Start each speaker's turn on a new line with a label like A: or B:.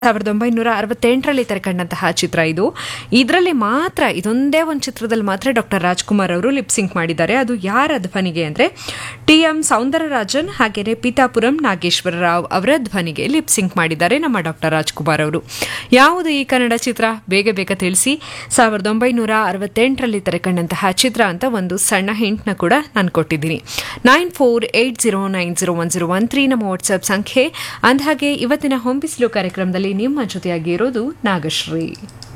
A: ಸಾವಿರದ ಒಂಬೈನೂರ ಅರವತ್ತೆಂಟರಲ್ಲಿ ತೆರೆಕಂಡಂತಹ ಚಿತ್ರ ಇದು ಇದರಲ್ಲಿ ಮಾತ್ರ ಇದೊಂದೇ ಒಂದು ಚಿತ್ರದಲ್ಲಿ ಮಾತ್ರ ಡಾಕ್ಟರ್ ರಾಜ್ಕುಮಾರ್ ಅವರು ಲಿಪ್ಸಿಂಕ್ ಮಾಡಿದ್ದಾರೆ ಅದು ಯಾರ ಧ್ವನಿಗೆ ಅಂದರೆ ಟಿ ಎಂ ಸೌಂದರರಾಜನ್ ಹಾಗೆಯೇ ಪೀತಾಪುರಂ ನಾಗೇಶ್ವರ ರಾವ್ ಅವರ ಧ್ವನಿಗೆ ಲಿಪ್ಸಿಂಕ್ ಮಾಡಿದ್ದಾರೆ ನಮ್ಮ ಡಾಕ್ಟರ್ ರಾಜ್ಕುಮಾರ್ ಅವರು ಯಾವುದು ಈ ಕನ್ನಡ ಚಿತ್ರ ಬೇಗ ಬೇಗ ತಿಳಿಸಿ ಸಾವಿರದ ಒಂಬೈನೂರ ಅರವತ್ತೆಂಟರಲ್ಲಿ ತೆರೆಕಂಡಂತಹ ಚಿತ್ರ ಅಂತ ಒಂದು ಸಣ್ಣ ಹಿಂಟ್ನ ಕೂಡ ನಾನು ಕೊಟ್ಟಿದ್ದೀನಿ nine four eight zero nine zero one zero one three ನಮ್ಮ ವಾಟ್ಸ್ಆಪ್ ಸಂಖ್ಯೆ ಅಂದಹಾಗೆ ಇವತ್ತಿನ ಹೊಂಬಿಸಿಲು ಕಾರ್ಯಕ್ರಮದಲ್ಲಿ ನಿಮ್ಮ ಜೊತೆಯಾಗಿ ಇರೋದು ನಾಗಶ್ರೀ